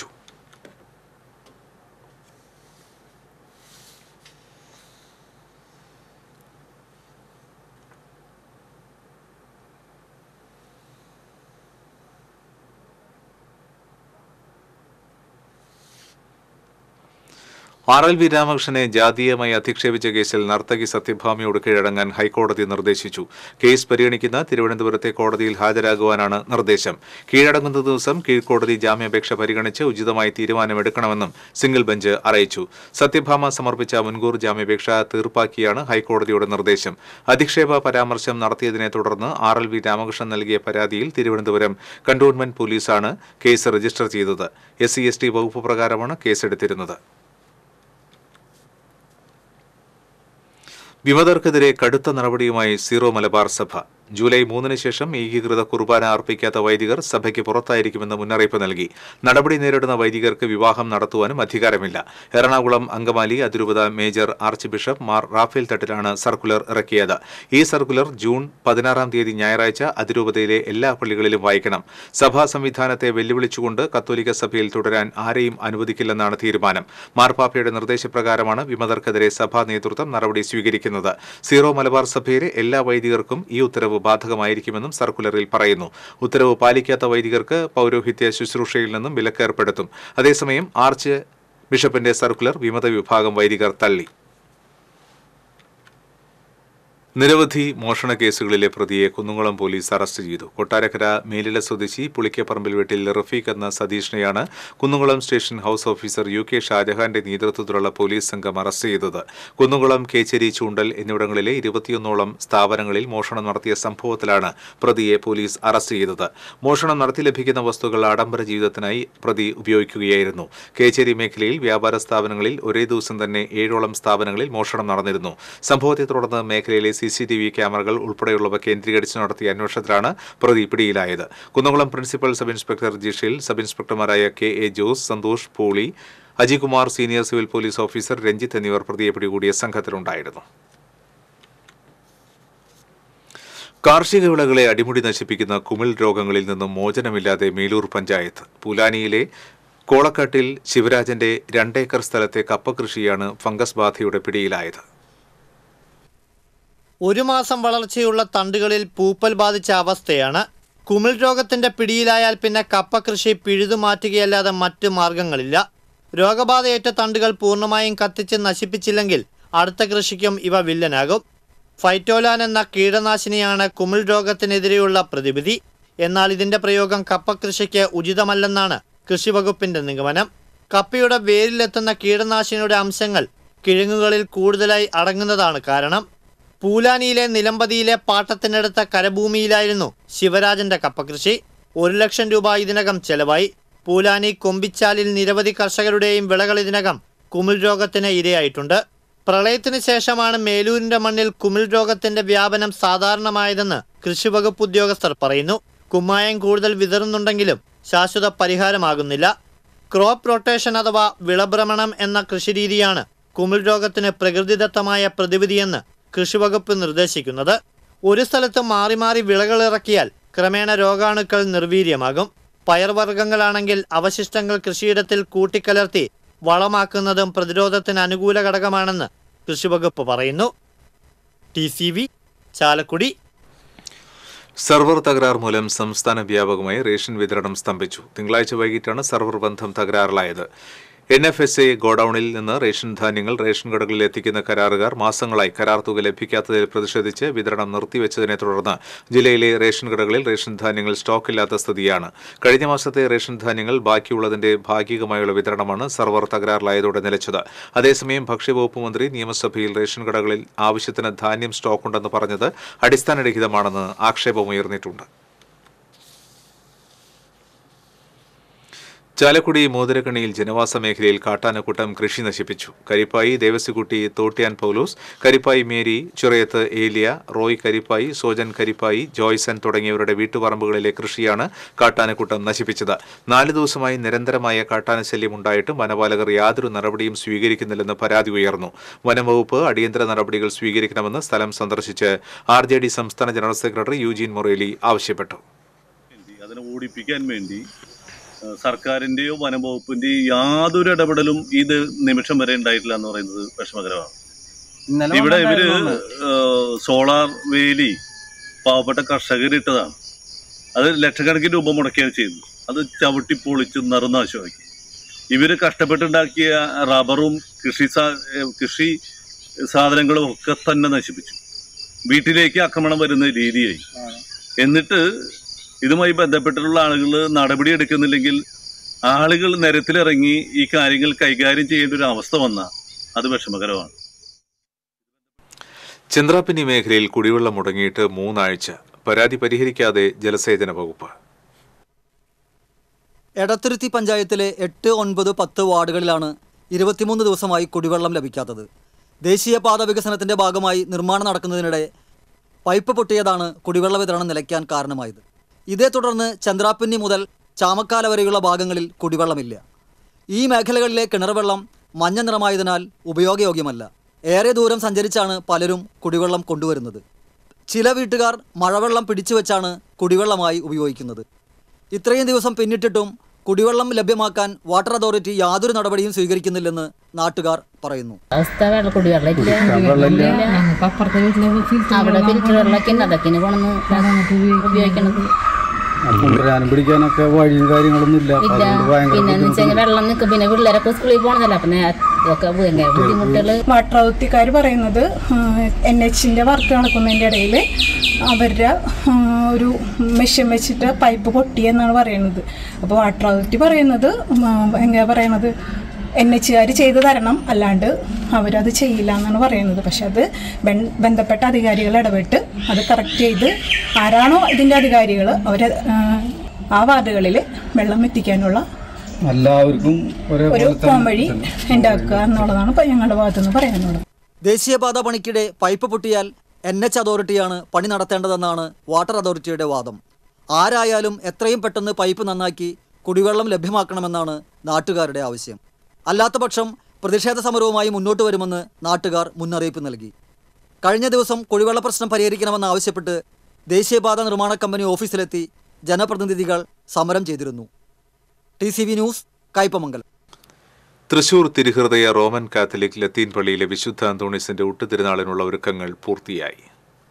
ആർ എൽ വി രാമകൃഷ്ണനെ ജാതീയമായി അധിക്ഷേപിച്ച കേസിൽ നർത്തകി സത്യഭാമയോട് കീഴടങ്ങാൻ ഹൈക്കോടതി നിർദ്ദേശിച്ചു കേസ് പരിഗണിക്കുന്ന തിരുവനന്തപുരത്തെ കോടതിയിൽ ഹാജരാകുവാനാണ് നിർദ്ദേശം കീഴടങ്ങുന്ന ദിവസം കീഴ്ക്കോടതി ജാമ്യാപേക്ഷ പരിഗണിച്ച് ഉചിതമായി തീരുമാനമെടുക്കണമെന്നും സിംഗിൾ ബെഞ്ച് അറിയിച്ചു സത്യഭാമ സമർപ്പിച്ച മുൻകൂർ ജാമ്യാപേക്ഷ തീർപ്പാക്കിയാണ് ഹൈക്കോടതിയുടെ നിർദ്ദേശം അധിക്ഷേപ പരാമർശം നടത്തിയതിനെ തുടർന്ന് ആർ എൽ വി രാമകൃഷ്ണൻ നൽകിയ പരാതിയിൽ തിരുവനന്തപുരം കണ്ടോൺമെന്റ് പോലീസാണ് കേസ് രജിസ്റ്റർ ചെയ്തത് എസ് സി എസ് ടി വകുപ്പ് പ്രകാരമാണ് കേസെടുത്തിരുന്നത് വിമതർക്കെതിരെ കടുത്ത നടപടിയുമായി സീറോ മലബാർ സഭ ജൂലൈ മൂന്നിന് ശേഷം ഏകീകൃത കുർബാന അർപ്പിക്കാത്ത വൈദികർ സഭയ്ക്ക് പുറത്തായിരിക്കുമെന്ന് മുന്നറിയിപ്പ് നൽകി നടപടി നേരിടുന്ന വൈദികർക്ക് വിവാഹം നടത്തുവാനും അധികാരമില്ല എറണാകുളം അങ്കമാലി അതിരൂപത major archbishop Mar Raphael തട്ടിലാണ് സർക്കുലർ ഇറക്കിയത് ഈ സർക്കുലർ ജൂൺ പതിനാറാം തീയതി ഞായറാഴ്ച അതിരൂപതയിലെ എല്ലാ പള്ളികളിലും വായിക്കണം സഭാ സംവിധാനത്തെ വെല്ലുവിളിച്ചുകൊണ്ട് കത്തോലിക്ക സഭയിൽ തുടരാൻ ആരെയും അനുവദിക്കില്ലെന്നാണ് തീരുമാനം മാർപ്പാപ്പയുടെ നിർദ്ദേശപ്രകാരമാണ് വിമതർക്കെതിരെ സഭാ നേതൃത്വം നടപടി സ്വീകരിക്കുന്നത് സീറോ മലബാർ സഭയിലെ എല്ലാ വൈദികർക്കും ഈ ഉത്തരവ് ബാധകമായിരിക്കുമെന്നും സർക്കുലറിൽ പറയുന്നു ഉത്തരവ് പാലിക്കാത്ത വൈദികർക്ക് പൌരോഹിത്യ ശുശ്രൂഷയിൽ നിന്നും വിലക്ക് ഏർപ്പെടുത്തും അതേസമയം ആർച്ച് ബിഷപ്പിന്റെ സർക്കുലർ വിമത വിഭാഗം വൈദികർ തള്ളി നിരവധി മോഷണ കേസുകളിലെ പ്രതിയെ കുന്നുകുളം പോലീസ് അറസ്റ്റ് ചെയ്തു കൊട്ടാരക്കര മേലില സ്വദേശി പുളിക്കപ്പറമ്പിൽ വീട്ടിൽ റഫീഖ് എന്ന സതീഷിനെയാണ് Kunnukulam station house officer U K ഷാജഹാന്റെ നേതൃത്വത്തിലുള്ള പോലീസ് സംഘം അറസ്റ്റ് ചെയ്തത് കുന്നുകുളം കേച്ചേരി ചൂണ്ടൽ എന്നിവിടങ്ങളിലെ ഇരുപത്തിയൊന്നോളം സ്ഥാപനങ്ങളിൽ മോഷണം നടത്തിയ സംഭവത്തിലാണ് പ്രതിയെ പോലീസ് അറസ്റ്റ് ചെയ്തത് മോഷണം നടത്തി ലഭിക്കുന്ന വസ്തുക്കൾ ആഡംബര ജീവിതത്തിനായി പ്രതി ഉപയോഗിക്കുകയായിരുന്നു കേച്ചേരി മേഖലയിൽ വ്യാപാര സ്ഥാപനങ്ങളിൽ ഒരേ ദിവസം തന്നെ ഏഴോളം സ്ഥാപനങ്ങളിൽ മോഷണം നടന്നിരുന്നു സംഭവത്തെ തുടർന്ന് മേഖലയിലെ സി സി ടി വി ക്യാമറകൾ ഉൾപ്പെടെയുള്ളവ കേന്ദ്രീകരിച്ച് നടത്തിയ അന്വേഷണത്തിലാണ് പ്രതി പിടിയിലായത് Kunnamkulam principal sub inspector Jishil sub ഇൻസ്പെക്ടർമാരായ K A Jose Santhosh Poly Ajikumar senior civil police officer Ranjith എന്നിവർ പ്രതിയെ പിടികൂടിയ സംഘത്തിലുണ്ടായിരുന്നു കാർഷിക വിളകളെ അടിമുടി നശിപ്പിക്കുന്ന കുമിൾ രോഗങ്ങളിൽ നിന്നും മോചനമില്ലാതെ മേലൂർ പഞ്ചായത്ത് പൂലാനിയിലെ കോളക്കാട്ടിൽ ശിവരാജന്റെ രണ്ടേക്കർ സ്ഥലത്തെ കപ്പ കൃഷിയാണ് ഫംഗസ് ബാധയുടെ പിടിയിലായത് ഒരു മാസം വളർച്ചയുള്ള തണ്ടുകളിൽ പൂപ്പൽ ബാധിച്ച അവസ്ഥയാണ് കുമിൾ രോഗത്തിന്റെ പിടിയിലായാൽ പിന്നെ കപ്പ കൃഷി പിഴുതുമാറ്റുകയല്ലാതെ മറ്റു മാർഗങ്ങളില്ല രോഗബാധയേറ്റ തണ്ടുകൾ പൂർണ്ണമായും കത്തിച്ച് നശിപ്പിച്ചില്ലെങ്കിൽ അടുത്ത കൃഷിക്കും ഇവ വില്ലനാകും ഫൈറ്റോലാൻ എന്ന കീടനാശിനിയാണ് കുമിൾ രോഗത്തിനെതിരെയുള്ള പ്രതിവിധി എന്നാൽ ഇതിന്റെ പ്രയോഗം കപ്പ കൃഷിക്ക് ഉചിതമല്ലെന്നാണ് കൃഷിവകുപ്പിന്റെ നിഗമനം കപ്പയുടെ വേരിലെത്തുന്ന കീടനാശിനിയുടെ അംശങ്ങൾ കിഴങ്ങുകളിൽ കൂടുതലായി അടങ്ങുന്നതാണ് കാരണം പൂലാനിയിലെ നിലമ്പതിയിലെ പാട്ടത്തിനടുത്ത കരഭൂമിയിലായിരുന്നു ശിവരാജന്റെ കപ്പകൃഷി ഒരു ലക്ഷം രൂപ ഇതിനകം ചെലവായി പൂലാനി കൊമ്പിച്ചാലിൽ നിരവധി കർഷകരുടെയും വിളകൾ ഇതിനകം കുമിൾ രോഗത്തിന് ഇരയായിട്ടുണ്ട് പ്രളയത്തിന് ശേഷമാണ് മേലൂരിന്റെ മണ്ണിൽ കുമിൾ രോഗത്തിന്റെ വ്യാപനം സാധാരണമായതെന്ന് കൃഷിവകുപ്പ് ഉദ്യോഗസ്ഥർ പറയുന്നു കുമ്മായം കൂടുതൽ വിതറുന്നുണ്ടെങ്കിലും ശാശ്വത പരിഹാരമാകുന്നില്ല ക്രോപ്പ് റൊട്ടേഷൻ അഥവാ വിളഭ്രമണം എന്ന കൃഷിരീതിയാണ് കുമിൾ രോഗത്തിന് പ്രകൃതിദത്തമായ പ്രതിവിധിയെന്ന് കൃഷിവകുപ്പ് നിർദ്ദേശിക്കുന്നത് ഒരു സ്ഥലത്ത് മാറി മാറി വിളകൾ ഇറക്കിയാൽ ക്രമേണ രോഗാണുക്കൾ നിർവീര്യമാകും പയർവർഗ്ഗങ്ങളാണെങ്കിൽ അവശിഷ്ടങ്ങൾ കൃഷിയിടത്തിൽ കൂട്ടിക്കലർത്തി വളമാക്കുന്നതും പ്രതിരോധത്തിന് അനുകൂല ഘടകമാണെന്ന് കൃഷിവകുപ്പ് പറയുന്നു T C V Chalakudy server തകരാർ മൂലം സംസ്ഥാന വ്യാപകമായി റേഷൻ വിതരണം സ്തംഭിച്ചു തിങ്കളാഴ്ച വൈകിട്ടാണ് സർവർ ബന്ധം തകരാറിലായത് എൻ എഫ് എസ് എ ഗോഡൌണിൽ നിന്ന് റേഷൻ ധാന്യങ്ങൾ റേഷൻ കടകളിൽ എത്തിക്കുന്ന കരാറുകാർ മാസങ്ങളായി കരാർ തുക ലഭിക്കാത്തതിൽ പ്രതിഷേധിച്ച് വിതരണം നിർത്തിവെച്ചതിനെ തുടർന്ന് ജില്ലയിലെ റേഷൻ കടകളിൽ റേഷൻ ധാന്യങ്ങൾ സ്റ്റോക്കില്ലാത്ത സ്ഥിതിയാണ് കഴിഞ്ഞ മാസത്തെ റേഷൻ ധാന്യങ്ങൾ ബാക്കിയുള്ളതിന്റെ ഭാഗികമായുള്ള വിതരണമാണ് സർവർ തകരാറിലായതോടെ നിലച്ചത് അതേസമയം ഭക്ഷ്യവകുപ്പ് മന്ത്രി നിയമസഭയിൽ റേഷൻ കടകളിൽ ആവശ്യത്തിന് ധാന്യം സ്റ്റോക്കുണ്ടെന്ന് പറഞ്ഞത് അടിസ്ഥാനരഹിതമാണെന്ന് ആക്ഷേപമുയർന്നിട്ടുണ്ട് ചാലക്കുടി മോതിരക്കണിയിൽ ജനവാസ മേഖലയിൽ കാട്ടാനക്കൂട്ടം കൃഷി നശിപ്പിച്ചു കരിപ്പായി ദേവസ്യക്കുട്ടി തോട്ടിയാൻ പൗലോസ് കരിപ്പായി മേരി ചുറയത്ത് ഏലിയ റോയ് കരിപ്പായി സോജൻ കരിപ്പായി ജോയ്സൺ തുടങ്ങിയവരുടെ വീട്ടുപറമ്പുകളിലെ കൃഷിയാണ് കാട്ടാനക്കൂട്ടം നശിപ്പിച്ചത് നാല് ദിവസമായി നിരന്തരമായ കാട്ടാനശല്യം ഉണ്ടായിട്ടും വനപാലകർ യാതൊരു നടപടിയും സ്വീകരിക്കുന്നില്ലെന്ന് പരാതി ഉയർന്നു വനംവകുപ്പ് അടിയന്തര നടപടികൾ സ്വീകരിക്കണമെന്ന് സ്ഥലം സന്ദർശിച്ച് ആർ ജെ ഡി സംസ്ഥാന ജനറൽ സെക്രട്ടറി യൂജീൻ മൊറേലി ആവശ്യപ്പെട്ടു അതിനെ ഓടിപ്പിക്കാൻ വേണ്ടി ഏഹ്, സർക്കാരിന്റെയോ വനം വകുപ്പിന്റെയോ യാതൊരു ഇടപെടലും ഇത് നിമിഷം വരെ ഉണ്ടായിട്ടില്ല എന്ന് പറയുന്നത് വിഷമകരമാണ് ഇവിടെ ഇവര് ഏഹ്, സോളാർ വേലി പാവപ്പെട്ട കർഷകരിട്ടതാണ് അത് ലക്ഷക്കണക്കിന് രൂപ മുടക്കിയാണ് ചെയ്തത് അത് ചവിട്ടി പൊളിച്ച് നറുനാശമാക്കി ഇവര് കഷ്ടപ്പെട്ടുണ്ടാക്കിയ റബ്ബറും കൃഷി സാ ഏഹ്, കൃഷി സാധനങ്ങളും ഒക്കെ തന്നെ നശിപ്പിച്ചു വീട്ടിലേക്ക് ആക്രമണം വരുന്ന രീതിയായി എന്നിട്ട് ഇതുമായി ബന്ധപ്പെട്ടിട്ടുള്ള ആളുകൾ നടപടി എടുക്കുന്നില്ലെങ്കിൽ ആളുകൾ നിരത്തിലിറങ്ങി ഈ കാര്യങ്ങൾ കൈകാര്യം ചെയ്യേണ്ട ഒരു അവസ്ഥ വന്നാൽ അത് വിഷമകരമാണ് ചന്ദ്രാപ്പിനി മേഖലയിൽ കുടിവെള്ളം മുടങ്ങിയിട്ട് മൂന്നാഴ്ച പരാതി പരിഹരിക്കാതെ ജലസേചന വകുപ്പ് എടത്തുരുത്തി പഞ്ചായത്തിലെ എട്ട് ഒൻപത് പത്ത് വാർഡുകളിലാണ് ഇരുപത്തിമൂന്ന് ദിവസമായി കുടിവെള്ളം ലഭിക്കാത്തത് ദേശീയപാത വികസനത്തിന്റെ ഭാഗമായി നിർമ്മാണം നടക്കുന്നതിനിടെ പൈപ്പ് പൊട്ടിയതാണ് കുടിവെള്ള വിതരണം നിലയ്ക്കാൻ കാരണമായത് ഇതേ തുടർന്ന് ചന്ദ്രാപ്പിന്നി മുതൽ ചാമക്കാല വരെയുള്ള ഭാഗങ്ങളിൽ കുടിവെള്ളമില്ല ഈ മേഖലകളിലെ കിണർ വെള്ളം മഞ്ഞ നിറമായതിനാൽ ഉപയോഗയോഗ്യമല്ല ഏറെ ദൂരം സഞ്ചരിച്ചാണ് പലരും കുടിവെള്ളം കൊണ്ടുവരുന്നത് ചില വീട്ടുകാർ മഴവെള്ളം പിടിച്ചു വെച്ചാണ് കുടിവെള്ളമായി ഉപയോഗിക്കുന്നത് ഇത്രയും ദിവസം പിന്നിട്ടിട്ടും കുടിവെള്ളം ലഭ്യമാക്കാൻ വാട്ടർ അതോറിറ്റി യാതൊരു നടപടിയും സ്വീകരിക്കുന്നില്ലെന്ന് നാട്ടുകാർ പറയുന്നു അവസ്ഥ വെള്ളം കുടിവെള്ളം ഇല്ല ഞങ്ങൾക്ക് അപ്പുറത്തെ വീട്ടിലെ അവിടെ ഫിൽറ്റർ വെള്ളമൊക്കെ ഉണ്ട് അതൊക്കെ ഇനി കൊണ്ടുവന്ന് ഉപയോഗിക്കണത് കൊണ്ടുവരാനും പിടിക്കാനൊക്കെ വഴിയും കാര്യങ്ങളൊന്നും ഇല്ല ഇല്ല അതുകൊണ്ട് ഭയങ്കര പിന്നെ എന്ന് വെച്ച് കഴിഞ്ഞാൽ വെള്ളം നിൽക്കും പിന്നെ പിള്ളേരൊക്കെ സ്കൂളിൽ പോകണതല്ല അപ്പം ഒക്കെ ഭയങ്കര ബുദ്ധിമുട്ടുകൾ വാട്ടർ അതോറിറ്റിക്കാർ പറയുന്നത് എൻ എച്ചിൻ്റെ വർക്ക് നടക്കുന്നതിൻ്റെ ഇടയിൽ അവരുടെ ആ, ഒരു മെഷീൻ വെച്ചിട്ട് പൈപ്പ് പൊട്ടിയെന്നാണ് പറയുന്നത് അപ്പോൾ വാട്ടർ അതോറിറ്റി പറയുന്നത് ഉം, എങ്ങനെ പറയണത് എൻ എച്ചുകാർ ചെയ്തു തരണം അല്ലാണ്ട് അവരത് ചെയ്യില്ല എന്നാണ് പറയുന്നത് പക്ഷെ അത് ബൻ- ബന്ധപ്പെട്ട അധികാരികൾ ഇടപെട്ട് അത് കറക്റ്റ് ചെയ്ത് ആരാണോ ഇതിൻ്റെ അധികാരികൾ അവർ ആ വാർഡുകളിൽ വെള്ളം എത്തിക്കാനുള്ള എല്ലാവർക്കും ഒരു ഒരേപോലെ പോംവഴി ഉണ്ടാക്കുക എന്നുള്ളതാണ് ഇപ്പം ഞങ്ങളുടെ ഭാഗത്തുനിന്ന് പറയാനുള്ളത് ദേശീയപാത പണിക്കിടെ പൈപ്പ് പൊട്ടിയാൽ എൻ എച്ച് അതോറിറ്റിയാണ് പണി നടത്തേണ്ടതെന്നാണ് വാട്ടർ അതോറിറ്റിയുടെ വാദം ആരായാലും എത്രയും പെട്ടെന്ന് പൈപ്പ് നന്നാക്കി കുടിവെള്ളം ലഭ്യമാക്കണമെന്നാണ് നാട്ടുകാരുടെ ആവശ്യം അല്ലാത്തപക്ഷം പ്രതിഷേധ സമരവുമായി മുന്നോട്ട് വരുമെന്ന് നാട്ടുകാർ മുന്നറിയിപ്പ് നൽകി കഴിഞ്ഞ ദിവസം കുടിവെള്ള പ്രശ്നം പരിഹരിക്കണമെന്നാവശ്യപ്പെട്ട് ദേശീയപാത നിർമ്മാണ കമ്പനി ഓഫീസിലെത്തി ജനപ്രതിനിധികൾ സമരം ചെയ്തിരുന്നു T C V news Kaipamangalam Thrissur തിരുഹൃദയ റോമൻ കാത്തലിക് ലത്തീൻ പള്ളിയിലെ വിശുദ്ധ അന്തോണീസിന്റെ ഊട്ടുതിരുനാളിനുള്ള ഒരുക്കങ്ങൾ പൂർത്തിയായി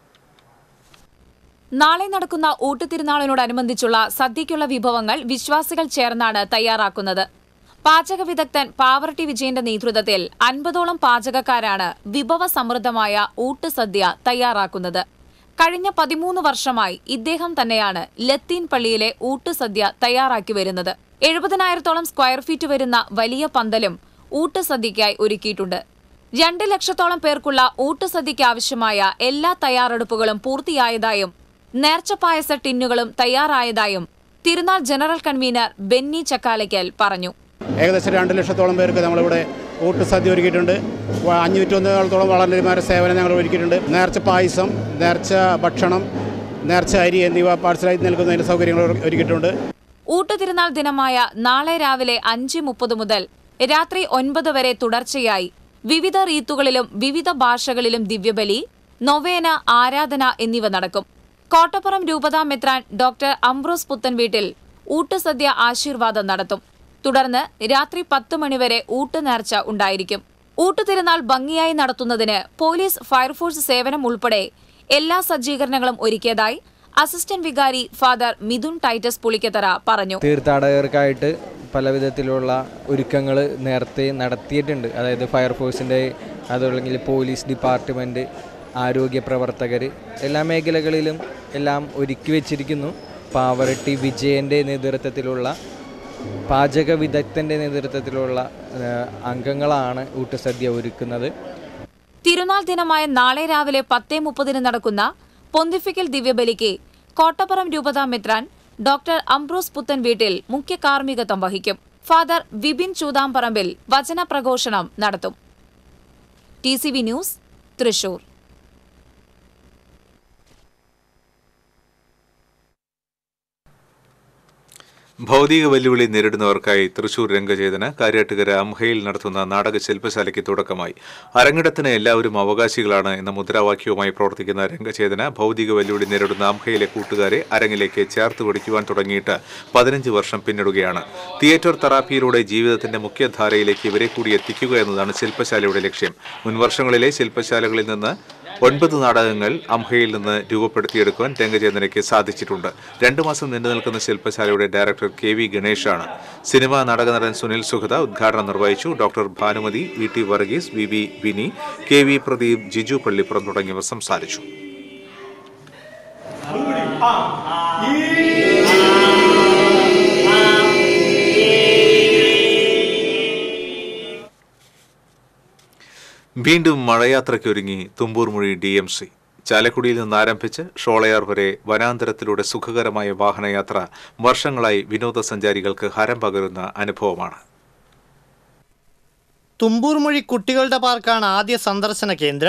നാളെ നടക്കുന്ന ഊട്ടുതിരുനാളിനോടനുബന്ധിച്ചുള്ള സദ്യയ്ക്കുള്ള വിഭവങ്ങൾ വിശ്വാസികൾ ചേർന്നാണ് തയ്യാറാക്കുന്നത് പാചക വിദഗ്ധൻ പാവർട്ടി വിജയന്റെ നേതൃത്വത്തിൽ അൻപതോളം പാചകക്കാരാണ് വിഭവ സമൃദ്ധമായ ഊട്ടുസദ്യ തയ്യാറാക്കുന്നത് കഴിഞ്ഞ പതിമൂന്ന് വർഷമായി ഇദ്ദേഹം തന്നെയാണ് ലത്തീൻ പള്ളിയിലെ ഊട്ടുസദ്യ തയ്യാറാക്കി വരുന്നത് എഴുപതിനായിരത്തോളം സ്ക്വയർ ഫീറ്റ് വരുന്ന വലിയ പന്തലും ഊട്ടുസദ്യയ്ക്കായി ഒരുക്കിയിട്ടുണ്ട് രണ്ട് ലക്ഷത്തോളം പേർക്കുള്ള ഊട്ടുസദ്യയ്ക്ക് ആവശ്യമായ എല്ലാ തയ്യാറെടുപ്പുകളും പൂർത്തിയായതായും നേർച്ച പായസ ടിന്നുകളും തയ്യാറായതായും തിരുനാൾ ജനറൽ കൺവീനർ ബെന്നി ചക്കാലയ്ക്കൽ പറഞ്ഞു ഏകദേശം രണ്ട് ലക്ഷത്തോളം പേർക്ക് നമ്മളിവിടെ ഊട്ട് സദ്യ ഒരുക്കിയിട്ടുണ്ട് വ- അഞ്ഞൂറ്റൊന്നോളത്തോളം വളണ്ടിയർമാരുടെ സേവനം ഞങ്ങൾ ഒരുക്കിയിട്ടുണ്ട് നേർച്ച പായസം നേർച്ച ഭക്ഷണം നേർച്ച അരി എന്നിവ പാഴ്സലായി നൽകുന്നതിന് സൗകര്യങ്ങൾ ഒരു- ഒരുക്കിയിട്ടുണ്ട് ഊട്ടുതിരുനാൾ ദിനമായ നാളെ രാവിലെ അഞ്ച് മുപ്പത് മുതൽ രാത്രി ഒൻപത് വരെ തുടർച്ചയായി വിവിധ റീത്തുകളിലും വിവിധ ഭാഷകളിലും ദിവ്യബലി നൊവേന ആരാധന എന്നിവ നടക്കും കോട്ടപ്പുറം രൂപതാ മെത്രാൻ ഡോക്ടർ അംബ്രോസ് പുത്തൻ വീട്ടിൽ ഊട്ടുസദ്യ ആശീർവാദം നടത്തും തുടർന്ന് രാത്രി പത്ത് മണിവരെ ഊട്ടുനേർച്ച ഉണ്ടായിരിക്കും ഊട്ടുതിരുനാൾ ഭംഗിയായി നടത്തുന്നതിന് പോലീസ് ഫയർഫോഴ്സ് സേവനം ഉൾപ്പെടെ എല്ലാ സജ്ജീകരണങ്ങളും ഒരുക്കിയതായി അസിസ്റ്റന്റ് വികാരി ഫാദർ മിഥുൻ ടൈറ്റസ് പുളിക്കത്തറ പറഞ്ഞു തീർത്ഥാടകർക്കായിട്ട് പല വിധത്തിലുള്ള ഒരുക്കങ്ങൾ നേരത്തെ നടത്തിയിട്ടുണ്ട് അതായത് ഫയർഫോഴ്സിൻ്റെ അതുല്ലെങ്കിൽ പോലീസ് ഡിപ്പാർട്ട്മെൻറ്റ് ആരോഗ്യ പ്രവർത്തകർ എല്ലാ മേഖലകളിലും എല്ലാം ഒരുക്കി വെച്ചിരിക്കുന്നു പാവറട്ടി വിജയൻ്റെ നേതൃത്വത്തിലുള്ള പാചക വിദഗ്ധൻ്റെ നേതൃത്വത്തിലുള്ള ആ, അംഗങ്ങളാണ് ഊട്ടുസദ്യ ഒരുക്കുന്നത് തിരുനാൾ ദിനമായ നാളെ രാവിലെ പത്തേ മുപ്പതിന് നടക്കുന്ന പൊന്തിഫിക്കൽ ദിവ്യബലിക്ക് കോട്ടപ്പുറം രൂപതാ മെത്രാൻ ഡോക്ടർ അംബ്രോസ് പുത്തൻ വീട്ടിൽ മുഖ്യ കാർമ്മികത്വം വഹിക്കും ഫാദർ വിപിൻ ചൂതാംപറമ്പിൽ വചന പ്രഘോഷണം നടത്തും T C V news Thrissur ഭൗതിക വെല്ലുവിളി നേരിടുന്നവർക്കായി തൃശൂർ രംഗചേതന കാര്യാട്ടുകര അംഹയിൽ നടത്തുന്ന നാടക ശില്പശാലയ്ക്ക് തുടക്കമായി അരങ്ങിടത്തിന് എല്ലാവരും അവകാശികളാണ് എന്ന മുദ്രാവാക്യവുമായി പ്രവർത്തിക്കുന്ന രംഗചേതന ഭൗതിക വെല്ലുവിളി നേരിടുന്ന അംഹയിലെ കൂട്ടുകാരെ അരങ്ങിലേക്ക് ചേർത്ത് പിടിക്കുവാൻ തുടങ്ങിയിട്ട് പതിനഞ്ച് വർഷം പിന്നിടുകയാണ് തിയേറ്റർ തെറാപ്പിയിലൂടെ ജീവിതത്തിന്റെ മുഖ്യധാരയിലേക്ക് ഇവരെ കൂടി എത്തിക്കുക എന്നതാണ് ശില്പശാലയുടെ ലക്ഷ്യം മുൻവർഷങ്ങളിലെ ശില്പശാലകളിൽ നിന്ന് ഒൻപത് നാടകങ്ങൾ അംഹയിൽ നിന്ന് രൂപപ്പെടുത്തിയെടുക്കുവാൻ രംഗചേതനയ്ക്ക് സാധിച്ചിട്ടുണ്ട് രണ്ടു മാസം നീണ്ടു നിൽക്കുന്ന ശില്പശാലയുടെ ഡയറക്ടർ കെ വി ഗണേഷാണ് സിനിമാ നാടകനടൻ സുനിൽ സുഗത ഉദ്ഘാടനം നിർവഹിച്ചു doctor Bhanumathi V T Varghese V V Vini K V Pradeep Jiju Pallippuram തുടങ്ങിയവർ സംസാരിച്ചു വീണ്ടും മഴയാത്രയ്ക്കൊരുങ്ങി തുമ്പൂർമൊഴി ഡി എം സി ചാലക്കുടിയിൽ നിന്ന് ആരംഭിച്ച് ഷോളയാർ വരെ വനാന്തരത്തിലൂടെ സുഖകരമായ വാഹനയാത്ര വർഷങ്ങളായി വിനോദസഞ്ചാരികൾക്ക് ഹരം പകരുന്ന അനുഭവമാണ് തുമ്പൂർമൊഴി കുട്ടികളുടെ പാർക്കാണ് ആദ്യ സന്ദർശന കേന്ദ്രം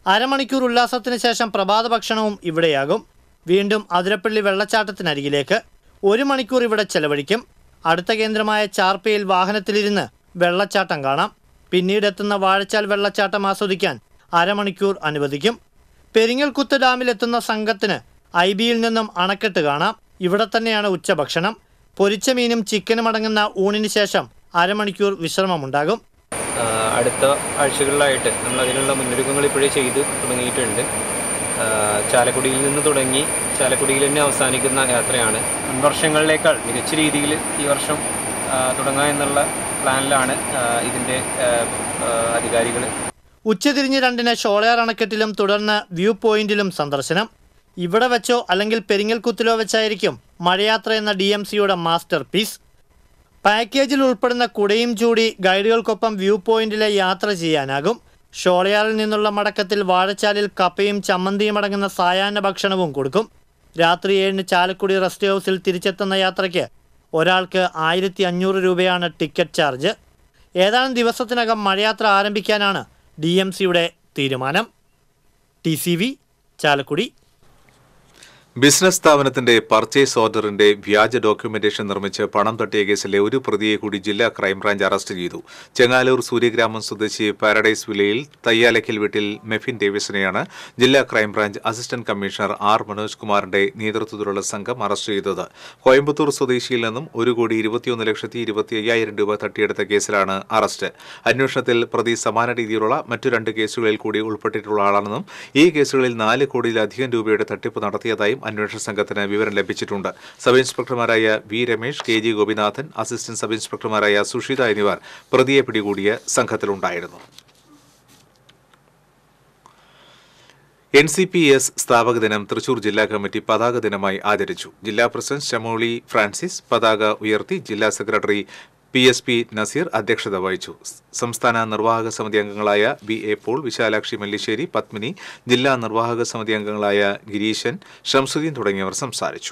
അരമണിക്കൂർ ഉല്ലാസത്തിന് ശേഷം പ്രഭാത ഭക്ഷണവും ഇവിടെയാകും വീണ്ടും അതിരപ്പള്ളി വെള്ളച്ചാട്ടത്തിനരികിലേക്ക് ഒരു മണിക്കൂർ ഇവിടെ ചെലവഴിക്കും അടുത്ത കേന്ദ്രമായ ചാർപ്പയിൽ വാഹനത്തിലിരുന്ന് വെള്ളച്ചാട്ടം കാണാം പിന്നീട് എത്തുന്ന വാഴച്ചാൽ വെള്ളച്ചാട്ടം ആസ്വദിക്കാൻ അരമണിക്കൂർ അനുവദിക്കും പെരിങ്ങൽകുത്ത് ഡാമിലെത്തുന്ന സംഘത്തിന് ഐ ബിയിൽ നിന്നും അണക്കെട്ട് കാണാം ഇവിടെ തന്നെയാണ് ഉച്ചഭക്ഷണം പൊരിച്ച മീനും ചിക്കനും അടങ്ങുന്ന ഊണിന് ശേഷം അരമണിക്കൂർ വിശ്രമമുണ്ടാകും ആഹ് അടുത്ത ആഴ്ചകളിലായിട്ട് നമ്മൾ അതിനുള്ള മുന്നൊരുക്കങ്ങൾ ഇപ്പോഴേ ചെയ്ത് തുടങ്ങിയിട്ടുണ്ട് ആഹ് ചാലക്കുടിയിൽ നിന്ന് തുടങ്ങി ചാലക്കുടിയിൽ തന്നെ അവസാനിക്കുന്ന യാത്രയാണ് മുൻ വർഷങ്ങളിലേക്കാൾ മികച്ച രീതിയിൽ ഈ വർഷം ആഹ് തുടങ്ങുക എന്നുള്ള പ്ലാനിലാണ് ആഹ് ഇതിൻ്റെ അധികാരികൾ ഉച്ചതിരിഞ്ഞ് രണ്ടിന് ഷോളയാർ അണക്കെട്ടിലും തുടർന്ന് വ്യൂ പോയിന്റിലും സന്ദർശനം ഇവിടെ വെച്ചോ അല്ലെങ്കിൽ പെരിങ്ങൽകുത്തിലോ വെച്ചായിരിക്കും മഴയാത്ര എന്ന ഡി എം സിയുടെ മാസ്റ്റർ പീസ് പാക്കേജിൽ ഉൾപ്പെടുന്ന കുടയും ചൂടി ഗൈഡുകൾക്കൊപ്പം വ്യൂ പോയിന്റിലെ യാത്ര ചെയ്യാനാകും ഷോളയാറിൽ നിന്നുള്ള മടക്കത്തിൽ വാഴച്ചാലിൽ കപ്പയും ചമ്മന്തിയും അടങ്ങുന്ന സായാഹ്ന ഭക്ഷണവും കൊടുക്കും രാത്രി ഏഴിന് ചാലക്കുടി റെസ്റ്റ് ഹൗസിൽ തിരിച്ചെത്തുന്ന യാത്രയ്ക്ക് ഒരാൾക്ക് ആയിരത്തി അഞ്ഞൂറ് രൂപയാണ് ടിക്കറ്റ് ചാർജ് ഏതാനും ദിവസത്തിനകം മഴയാത്ര ആരംഭിക്കാനാണ് ഡി എം സിയുടെ തീരുമാനം T C V Chalakudy business സ്ഥാപനത്തിന്റെ പർച്ചേസ് ഓർഡറിന്റെ വ്യാജ ഡോക്യുമെന്റേഷൻ നിർമ്മിച്ച് പണം തട്ടിയ കേസിലെ ഒരു പ്രതിയെ കൂടി ജില്ലാ ക്രൈംബ്രാഞ്ച് അറസ്റ്റ് ചെയ്തു ചെങ്ങാലൂർ സൂര്യഗ്രാമം സ്വദേശി പാരഡൈസ് വില്ലയിൽ തയ്യാലക്കൽ വീട്ടിൽ മെഫിൻ ഡേവിസിനെയാണ് ജില്ലാ crime branch assistant commissioner R Manoj കുമാറിന്റെ നേതൃത്വത്തിലുള്ള സംഘം അറസ്റ്റ് ചെയ്തത് കോയമ്പത്തൂർ സ്വദേശിയിൽ നിന്നും ഒരു കോടി ഇരുപത്തിയൊന്ന് ലക്ഷത്തി ഇരുപത്തി അയ്യായിരം രൂപ തട്ടിയെടുത്ത കേസിലാണ് അറസ്റ്റ് അന്വേഷണത്തിൽ പ്രതി സമാന രീതിയിലുള്ള മറ്റു രണ്ട് കേസുകളിൽ കൂടി ഉൾപ്പെട്ടിട്ടുള്ള ആളാണെന്നും ഈ കേസുകളിൽ നാല് കോടിയിലധികം രൂപയുടെ തട്ടിപ്പ് നടത്തിയതായും അന്വേഷണ സംഘത്തിന് വിവരം ലഭിച്ചിട്ടുണ്ട് സബ് ഇൻസ്പെക്ടർമാരായ V Ramesh K G Gopinathan assistant sub ഇൻസ്പെക്ടർമാരായ സുഷിത എന്നിവർ പ്രതിയെ പിടികൂടിയ സംഘത്തിലുണ്ടായിരുന്നു എൻ സി പി എസ് സ്ഥാപക ദിനം തൃശൂർ ജില്ലാ കമ്മിറ്റി പതാക ദിനമായി ആചരിച്ചു ജില്ലാ പ്രസിഡന്റ് ശമോളി ഫ്രാൻസിസ് പതാക ഉയർത്തി ജില്ലാ secretary P S P Naseer അധ്യക്ഷത വഹിച്ചു സംസ്ഥാന നിർവാഹക സമിതി അംഗങ്ങളായ ബി എ പോൾ വിശാലാക്ഷി മല്ലിശ്ശേരി പത്മിനി ജില്ലാ നിർവാഹക സമിതി അംഗങ്ങളായ ഗിരീശൻ ഷംസുദ്ദീൻ തുടങ്ങിയവർ സംസാരിച്ചു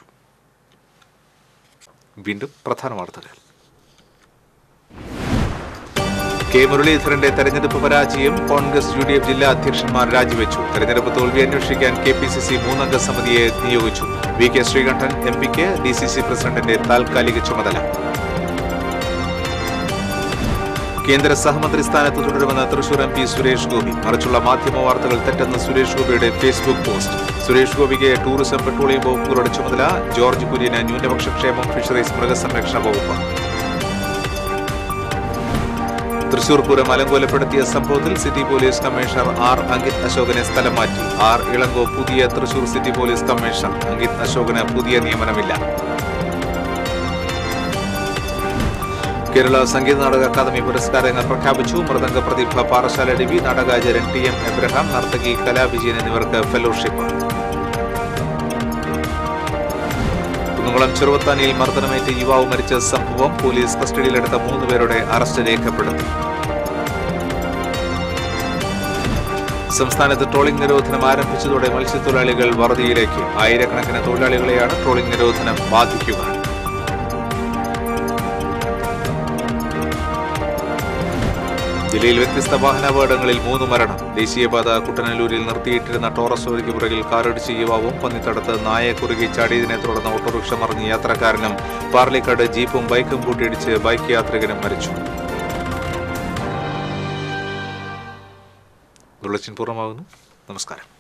വീണ്ടും പ്രധാന വാർത്തകൾ കെ മുരളീധരന്റെ തെരഞ്ഞെടുപ്പ് പരാജയം കോൺഗ്രസ് യു ഡി എഫ് ജില്ലാ അധ്യക്ഷന്മാർ രാജിവെച്ചു തെരഞ്ഞെടുപ്പ് തോൽവി അന്വേഷിക്കാൻ കെ പി സി സി മൂന്നംഗ സമിതിയെ നിയോഗിച്ചു വി കെ ശ്രീകണ്ഠൻ എം പിക്ക് ഡി സി സി പ്രസിഡന്റിന്റെ താൽക്കാലിക ചുമതല കേന്ദ്ര സഹമന്ത്രി സ്ഥാനത്ത് തുടരുമെന്ന് തൃശൂർ എം പി സുരേഷ് ഗോപി മറിച്ചുള്ള മാധ്യമ വാർത്തകൾ തെറ്റെന്ന് സുരേഷ് ഗോപിയുടെ ഫേസ്ബുക്ക് പോസ്റ്റ് സുരേഷ് ഗോപിക്ക് ടൂറിസം പെട്രോളിയം വകുപ്പുകളുടെ ചുമതല ജോർജ് കുര്യന് ന്യൂനപക്ഷ ക്ഷേമം ഫിഷറീസ് മൃഗസംരക്ഷണ വകുപ്പ് തൃശൂർ പൂരം അലങ്കോലപ്പെടുത്തിയ സംഭവത്തിൽ city police commissioner R Ankit അശോകനെ സ്ഥലം മാറ്റി ആർ ഇളങ്കോ പുതിയ Thrissur city police commissioner Ankit അശോകന് പുതിയ നിയമനമില്ല കേരള സംഗീത നാടക അക്കാദമി പുരസ്കാരങ്ങൾ പ്രഖ്യാപിച്ചു മൃദംഗ പ്രതിഭ പാറശാല ഡിവി നാടകാചാര്യൻ ടി എം എബ്രഹാം നർത്തകി കലാവിജയൻ എന്നിവർക്ക് ഫെലോഷിപ്പ് കുന്നംകുളം ചെറുവത്താനിയിൽ മർദ്ദനമേറ്റ് യുവാവ് മരിച്ച സംഭവം പോലീസ് കസ്റ്റഡിയിലെടുത്ത മൂന്ന് പേരുടെ അറസ്റ്റ് രേഖപ്പെടുത്തി സംസ്ഥാനത്ത് ട്രോളിംഗ് നിരോധനം ആരംഭിച്ചതോടെ മത്സ്യത്തൊഴിലാളികൾ വറുതിയിലേക്ക് ആയിരക്കണക്കിന് തൊഴിലാളികളെയാണ് ട്രോളിംഗ് നിരോധനം ബാധിക്കുക ജില്ലയിൽ വ്യത്യസ്ത വാഹനാപകടങ്ങളിൽ മൂന്ന് മരണം ദേശീയപാത കുട്ടനല്ലൂരിൽ നിർത്തിയിട്ടിരുന്ന ടോറസ് ലോറിക്ക് പുറകിൽ കാറിടിച്ച് യുവാവും പന്നിത്തടത്ത് നായ കുറുകി ചാടിയതിനെ തുടർന്ന് ഓട്ടോറിക്ഷ മറിഞ്ഞ് യാത്രക്കാരനും പാർലിക്കാട് ജീപ്പും ബൈക്കും കൂട്ടിയിടിച്ച് ബൈക്ക് യാത്രികനും മരിച്ചു ബുള്ളറ്റിൻ പൂർണ്ണമാകുന്നു നമസ്കാരം